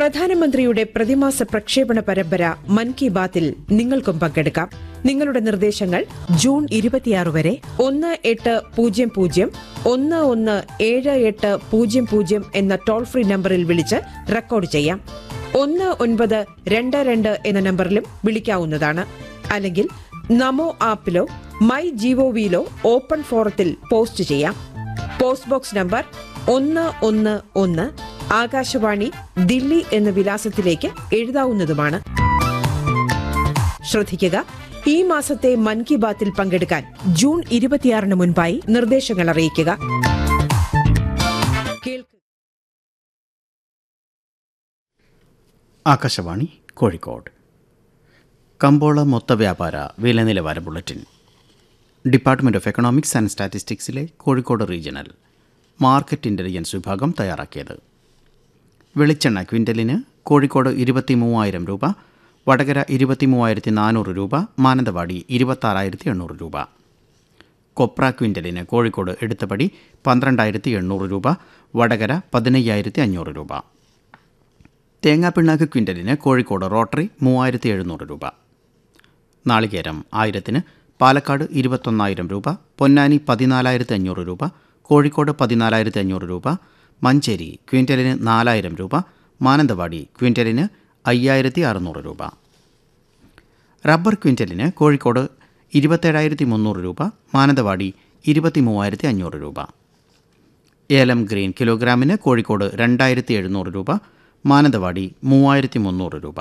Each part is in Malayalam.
പ്രധാനമന്ത്രിയുടെ പ്രതിമാസ പ്രക്ഷേപണ പരമ്പര മൻ കി ബാത്തിൽ നിങ്ങൾക്കും പങ്കെടുക്കാം നിങ്ങളുടെ നിർദ്ദേശങ്ങൾ ജൂൺ ഇരുപത്തിയാറ് വരെ ഒന്ന് എട്ട് പൂജ്യം പൂജ്യം ഒന്ന് ഒന്ന് ഏഴ് എട്ട് പൂജ്യം പൂജ്യം എന്ന ടോൾ ഫ്രീ നമ്പറിൽ വിളിച്ച് റെക്കോർഡ് ചെയ്യാം ഒന്ന് ഒൻപത് രണ്ട് രണ്ട് എന്ന നമ്പറിലും വിളിക്കാവുന്നതാണ് അല്ലെങ്കിൽ നമോ ആപ്പിലോ മൈ ജിഒവിയിലോ ഓപ്പൺ ഫോറത്തിൽ പോസ്റ്റ് ചെയ്യാം പോസ്റ്റ് ബോക്സ് നമ്പർ ഒന്ന് ഒന്ന് ഒന്ന് ആകാശവാണി ദില്ലി എന്ന വിലാസത്തിലേക്ക് എഴുതാവുന്നതുമാണ് ശ്രദ്ധിക്കുക ഈ മാസത്തെ മൻ കി ബാത്തിൽ പങ്കെടുക്കാൻ ജൂൺ ഇരുപത്തിയാറിന് മുൻപായി നിർദ്ദേശങ്ങൾ അറിയിക്കുക കേൾക്കുക ആകാശവാണി കോഴിക്കോട് കമ്പോള മൊത്ത വ്യാപാര വില നിലവാര bulletin department of economics and സ്റ്റാറ്റിസ്റ്റിക്സിലെ കോഴിക്കോട് റീജിയണൽ മാർക്കറ്റ് ഇൻ്റലിജൻസ് വിഭാഗം തയ്യാറാക്കിയത് വെളിച്ചെണ്ണ ക്വിൻ്റലിന് കോഴിക്കോട് ഇരുപത്തി മൂവായിരം രൂപ വടകര ഇരുപത്തി മൂവായിരത്തി നാനൂറ് രൂപ മാനന്തവാടി ഇരുപത്താറായിരത്തി എണ്ണൂറ് രൂപ കൊപ്ര ക്വിൻ്റലിന് കോഴിക്കോട് എടുത്തപടി പന്ത്രണ്ടായിരത്തി എണ്ണൂറ് രൂപ വടകര പതിനയ്യായിരത്തി അഞ്ഞൂറ് രൂപ തേങ്ങാപ്പിണ്ണാക്ക് ക്വിൻ്റലിന് കോഴിക്കോട് റോട്ടറി മൂവായിരത്തി എഴുന്നൂറ് രൂപ നാളികേരം ആയിരത്തിന് പാലക്കാട് ഇരുപത്തൊന്നായിരം രൂപ പൊന്നാനി പതിനാലായിരത്തി അഞ്ഞൂറ് രൂപ കോഴിക്കോട് പതിനാലായിരത്തി അഞ്ഞൂറ് രൂപ മഞ്ചേരി ക്വിൻ്റലിന് നാലായിരം രൂപ മാനന്തവാടി ക്വിൻ്റലിന് അയ്യായിരത്തി അറുന്നൂറ് രൂപ റബ്ബർ ക്വിൻ്റലിന് കോഴിക്കോട് ഇരുപത്തേഴായിരത്തി മുന്നൂറ് രൂപ മാനന്തവാടി ഇരുപത്തി മൂവായിരത്തി അഞ്ഞൂറ് രൂപ ഏലം ഗ്രീൻ കിലോഗ്രാമിന് കോഴിക്കോട് രണ്ടായിരത്തി എഴുന്നൂറ് രൂപ മാനന്തവാടി മൂവായിരത്തി മുന്നൂറ് രൂപ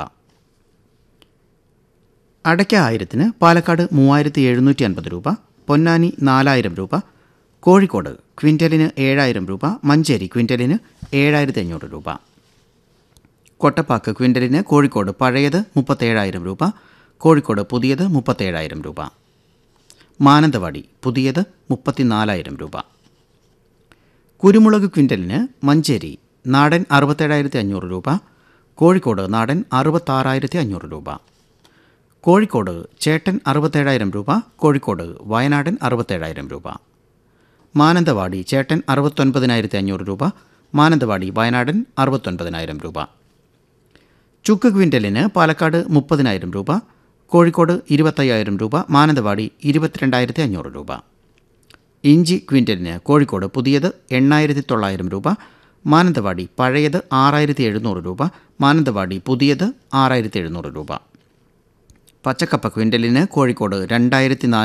അടയ്ക്ക ആയിരത്തിന് പാലക്കാട് മൂവായിരത്തി എഴുന്നൂറ്റി അൻപത് രൂപ പൊന്നാനി നാലായിരം രൂപ കോഴിക്കോട് ക്വിൻ്റലിന് ഏഴായിരം രൂപ മഞ്ചേരി ക്വിൻ്റലിന് ഏഴായിരത്തി അഞ്ഞൂറ് രൂപ കൊട്ടപ്പാക്ക് ക്വിൻ്റലിന് കോഴിക്കോട് പഴയത് മുപ്പത്തേഴായിരം രൂപ കോഴിക്കോട് പുതിയത് മുപ്പത്തേഴായിരം രൂപ മാനന്തവാടി പുതിയത് മുപ്പത്തിനാലായിരം രൂപ കുരുമുളക് ക്വിൻ്റലിന് മഞ്ചേരി നാടൻ അറുപത്തേഴായിരത്തി അഞ്ഞൂറ് രൂപ കോഴിക്കോട് നാടൻ അറുപത്താറായിരത്തി അഞ്ഞൂറ് രൂപ കോഴിക്കോട് ചേട്ടൻ അറുപത്തേഴായിരം രൂപ കോഴിക്കോട് വയനാടൻ അറുപത്തേഴായിരം രൂപ മാനന്തവാടി ചേട്ടൻ അറുപത്തൊൻപതിനായിരത്തി അഞ്ഞൂറ് രൂപ മാനന്തവാടി വയനാടൻ അറുപത്തൊൻപതിനായിരം രൂപ ചുക്ക് ക്വിൻ്റലിന് പാലക്കാട് മുപ്പതിനായിരം രൂപ കോഴിക്കോട് ഇരുപത്തയ്യായിരം രൂപ മാനന്തവാടി ഇരുപത്തിരണ്ടായിരത്തി അഞ്ഞൂറ് രൂപ ഇഞ്ചി ക്വിൻ്റലിന് കോഴിക്കോട് പുതിയത് എണ്ണായിരത്തി തൊള്ളായിരം രൂപ മാനന്തവാടി പഴയത് ആറായിരത്തി എഴുന്നൂറ് രൂപ മാനന്തവാടി പുതിയത് ആറായിരത്തി എഴുന്നൂറ് രൂപ പച്ചക്കപ്പ ക്വിൻ്റലിന് കോഴിക്കോട് രണ്ടായിരത്തി